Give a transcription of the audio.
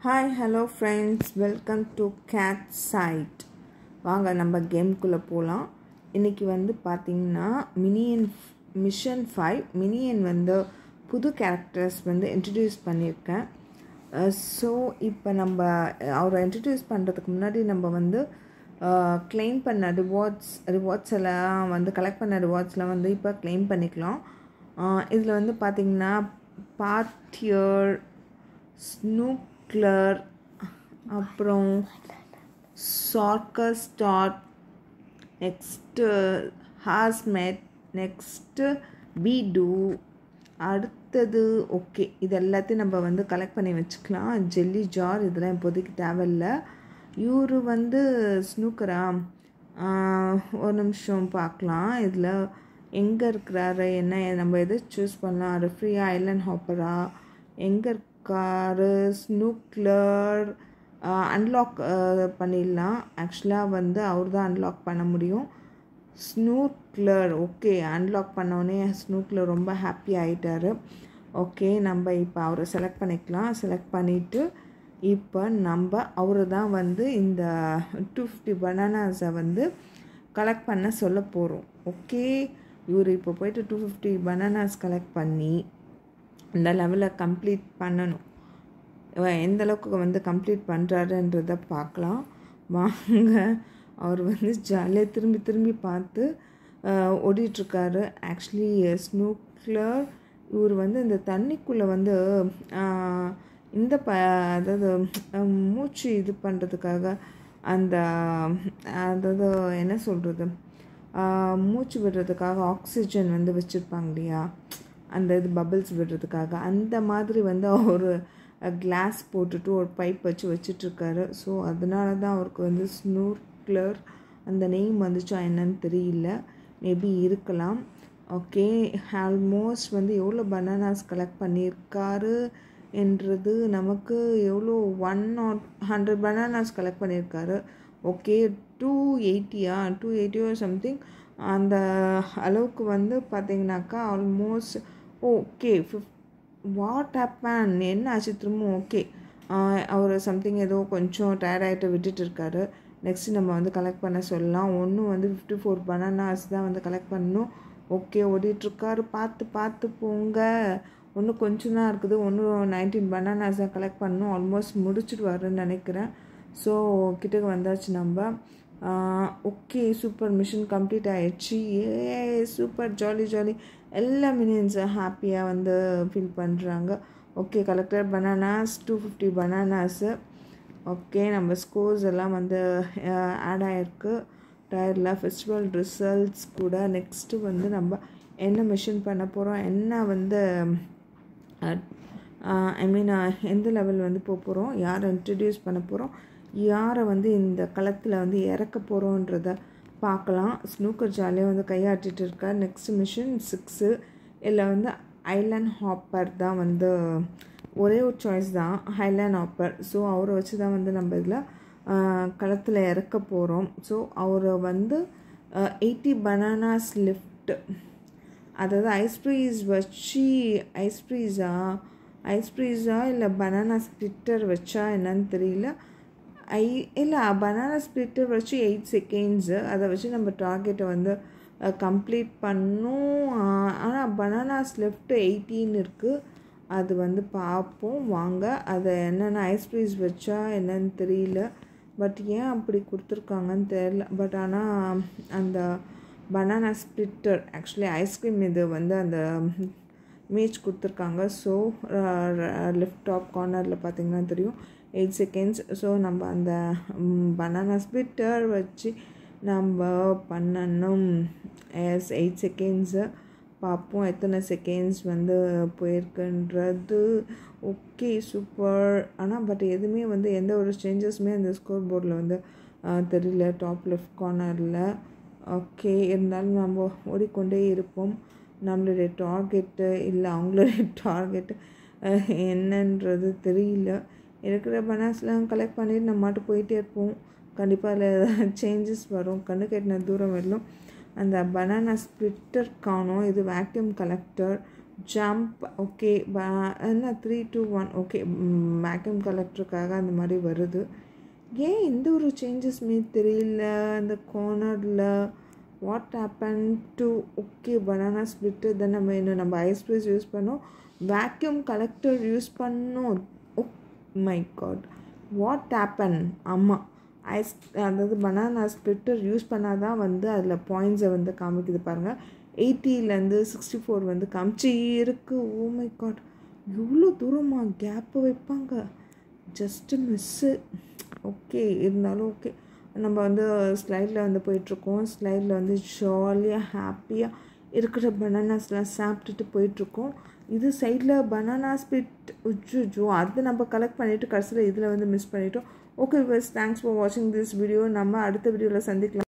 hi hello friends welcome to gate side வாங்க நம்ம கேம்குள்ளே போகலாம் இன்றைக்கி வந்து பார்த்திங்கன்னா மினியன் மிஷன் ஃபைவ் மினியன் வந்து புது கேரக்டர்ஸ் வந்து இன்ட்ரடியூஸ் பண்ணியிருக்கேன் ஸோ இப்போ நம்ம அவரை இன்ட்ரடியூஸ் பண்ணுறதுக்கு முன்னாடி நம்ம வந்து க்ளைம் பண்ண ரிவார்ட்ஸ் ரிவார்ட்ஸ் எல்லாம் வந்து கலெக்ட் பண்ண ரிவார்ட்ஸ்லாம் வந்து இப்போ க்ளைம் பண்ணிக்கலாம் இதில் வந்து பார்த்திங்கன்னா பார்ட்டியர் ஸ்னூக்லர் அப்புறம் சார்க்கஸ் ஸ்டார்ட் நெக்ஸ்ட்டு ஹாஸ்மெட் நெக்ஸ்ட்டு பீடு அடுத்தது ஓகே இது எல்லாத்தையும் நம்ம வந்து கலெக்ட் பண்ணி வச்சுக்கலாம் ஜெல்லி ஜார் இதெல்லாம் இப்போதைக்கு தேவையில்ல இவர் வந்து ஸ்னூக்கரா ஒரு நிமிஷம் பார்க்கலாம் இதில் எங்கே இருக்கிறாரு என்ன நம்ம எதை சூஸ் பண்ணலாம் ரெஃப்ரியா ஐலண்ட் ஹாப்பரா எங்கே இருக்காரு ஸ்னூக்லர் அன்லாக் பண்ணிடலாம் ஆக்சுவலாக வந்து அவர் தான் அன்லாக் பண்ண முடியும் ஸ்னூக்லர் ஓகே அன்லாக் பண்ணோடனே ஸ்னூக்லர் ரொம்ப ஹாப்பி ஆகிட்டாரு ஓகே நம்ம இப்போ அவரை செலக்ட் பண்ணிக்கலாம் செலக்ட் பண்ணிவிட்டு இப்போ நம்ம அவரை தான் வந்து இந்த டூ ஃபிஃப்டி பனானாஸை வந்து கலெக்ட் பண்ண சொல்ல போகிறோம் ஓகே இவர் இப்போ போயிட்டு டூ ஃபிஃப்டி பனானாஸ் கலெக்ட் பண்ணி இந்த லெவலில் கம்ப்ளீட் பண்ணணும் எந்த அளவுக்கு வந்து கம்ப்ளீட் பண்ணுறாருன்றத பார்க்கலாம் வாங்க அவர் வந்து ஜாலியாக திரும்பி திரும்பி பார்த்து ஓடிட்டுருக்காரு ஆக்சுவலி ஸ்னூக்லர் இவர் வந்து இந்த தண்ணிக்குள்ளே வந்து இந்த ப அதாவது மூச்சு இது பண்ணுறதுக்காக அந்த அதாவது என்ன சொல்கிறது மூச்சு விடுறதுக்காக ஆக்சிஜன் வந்து வச்சுருப்பாங்க இல்லையா அந்த இது பபிள்ஸ் விடுறதுக்காக அந்த மாதிரி வந்து ஒரு கிளாஸ் போட்டுட்டு ஒரு பைப் வச்சு வச்சிட்ருக்காரு ஸோ அதனால தான் அவருக்கு வந்து ஸ்னூர்க்லர் அந்த நெய்ம் வந்துச்சா என்னன்னு தெரியல மேபி இருக்கலாம் ஓகே ஆல்மோஸ்ட் வந்து எவ்வளோ பனானாஸ் கலெக்ட் பண்ணியிருக்காரு என்றது நமக்கு எவ்வளோ one not hundred bananas collect பண்ணியிருக்காரு ஓகே டூ எயிட்டியா டூ எயிட்டியோ சம்திங் அந்த அளவுக்கு வந்து பார்த்தீங்கன்னாக்கா ஆல்மோஸ்ட் ஓகே ஃபிஃப் வாட் ஹேப்பன் என்ன ஆச்சு திரும்ப ஓகே அவர் சம்திங் ஏதோ கொஞ்சம் டயர்டாகிட்டு விட்டுட்டு இருக்காரு நெக்ஸ்ட்டு நம்ம வந்து கலெக்ட் பண்ண சொல்லலாம் ஒன்றும் வந்து ஃபிஃப்டி ஃபோர் பனானாஸ் தான் வந்து கலெக்ட் பண்ணணும் ஓகே ஓடிட்டுருக்காரு பார்த்து பார்த்து போங்க ஒன்றும் கொஞ்சம் தான் இருக்குது ஒன்றும் நைன்டீன் பனானாஸ் தான் கலெக்ட் பண்ணணும் ஆல்மோஸ்ட் முடிச்சுடுவாருன்னு நினைக்கிறேன் ஸோ கிட்டக்கு வந்தாச்சு நம்ம ஓகே சூப்பர் மிஷன் கம்ப்ளீட் ஆயிடுச்சு ஏ சூப்பர் ஜாலி ஜாலி எல்லா மினியன்ஸும் ஹாப்பியாக வந்து ஃபீல் பண்ணுறாங்க okay collector bananas two fifty bananas okay நம்ம ஸ்கோர்ஸ் எல்லாம் வந்து ஆட் ஆகிருக்கு டயரில் ஃபெஸ்டிவல் ரிசல்ட்ஸ் கூட நெக்ஸ்ட்டு வந்து நம்ம என்ன மிஷன் பண்ண போகிறோம் என்ன வந்து ஐ மீன் எந்த லெவல் வந்து போக போகிறோம் யாரை இன்ட்ரடியூஸ் பண்ண போகிறோம் யாரை வந்து இந்த களத்தில் வந்து இறக்க போகிறோன்றத பார்க்கலாம் ஸ்னூக்கர் ஜாலியாக வந்து கையாட்டிட்டு இருக்கார் நெக்ஸ்ட் மிஷின் சிக்ஸு இதில் வந்து ஐலேண்ட் ஹாப்பர் தான் வந்து ஒரே ஒரு சாய்ஸ் தான் ஹைலேண்ட் ஹாப்பர் ஸோ அவரை வச்சு தான் வந்து நம்ம இதில் களத்தில் இறக்க போகிறோம் ஸோ அவரை வந்து எயிட்டி பனானாஸ் லிஃப்ட் அதாவது ஐஸ்ப்ரீஸ் வச்சு ஐஸ்ப்ரீஸா ஐஸ்ப்ரீஸா இல்லை பனானா ஸ்பிளிட்டர் வச்சா என்னன்னு தெரியல ஐ இல்லை பனானா ஸ்பிளிட்டர் வச்சு எயிட் செகண்ட்ஸு அதை வச்சு நம்ம டார்கெட்டை வந்து கம்ப்ளீட் பண்ணும் ஆனால் பனானாஸ் லெஃப்ட் எயிட்டீன் இருக்குது அது வந்து பார்ப்போம் வாங்க அதை என்னென்ன ஐஸ்ப்ரீஸ் வச்சா என்னன்னு தெரியல பட் ஏன் அப்படி கொடுத்துருக்காங்கன்னு தெரில பட் ஆனால் அந்த பனானா ஸ்பிளிட்டர் ஆக்சுவலி ஐஸ்கிரீம் இது வந்து அந்த இமேஜ் கொடுத்துருக்காங்க ஸோ லெஃப்ட் டாப் கார்னரில் பார்த்திங்கன்னா தெரியும் எயிட் செகண்ட்ஸ் ஸோ நம்ம அந்த பனானா ஸ்பிளிட்டர் வச்சு நம்ம பண்ணணும் எஸ் எயிட் செகண்ட்ஸு பார்ப்போம் எத்தனை செகண்ட்ஸ் வந்து போயிருக்குன்றது ஓகே சூப்பர் ஆனால் பட் எதுவுமே வந்து எந்த ஒரு சேஞ்சஸுமே அந்த ஸ்கோர் போர்டில் வந்து தெரியல டாப் லெஃப்ட் கார்னரில் ஓகே இருந்தாலும் நம்ம ஓடிக்கொண்டே இருப்போம் நம்மளுடைய டார்கெட்டு இல்லை அவங்களுடைய டார்கெட்டு என்னன்றது தெரியல இருக்கிற பனாஸ்லாம் கலெக்ட் பண்ணிட்டு நம்ம மாட்டு போயிட்டே இருப்போம் கண்டிப்பாக அதில் சேஞ்சஸ் வரும் கண்ணு கட்டின தூரம் வரலும் அந்த பனானா ஸ்பிளிட்டர் காணும் இது வேக்யூம் கலெக்டர் ஜம்ப் ஓகே என்ன த்ரீ டூ ஒன் ஓகே மேக்கம் கலெக்டருக்காக அந்த மாதிரி வருது ஏன் எந்த ஒரு சேஞ்சஸ்மே தெரியல அந்த கார்னரில் what happen to okay banana spit then நம்ம இன்னும் நம்ம ஐஸ் ப்ரைஸ் யூஸ் பண்ணோம் வேக்யூம் கலெக்டர் யூஸ் பண்ணோம் oh my god what happen ஆமாம் ஐஸ் அதாவது பனானா ஸ்பிட்டர் யூஸ் பண்ணால் தான் வந்து அதில் பாயிண்ட்ஸை வந்து காமிக்குது பாருங்கள் எயிட்டிலேருந்து சிக்ஸ்டி ஃபோர் வந்து காமிச்சு இருக்குது ஓ மை காட் எவ்வளோ தூரமாக கேப்பு வைப்பாங்க ஜஸ்ட்டு மிஸ்ஸு ஓகே இருந்தாலும் ஓகே நம்ம வந்து ஸ்லைடில் வந்து போயிட்டுருக்கோம் ஸ்லைடில் வந்து ஜாலியாக ஹாப்பியாக இருக்கிற பனானாஸ்லாம் சாப்பிட்டுட்டு போயிட்டுருக்கோம் இது சைடில் பனானா ஸ்பிட் உஜ்ஜோ அது நம்ம கலெக்ட் பண்ணிவிட்டு கடைசியில் இதில் வந்து மிஸ் பண்ணிட்டோம் ஓகே பஸ் தேங்க்ஸ் ஃபார் வாட்சிங் திஸ் வீடியோ நம்ம அடுத்த வீடியோவில் சந்திக்கலாம்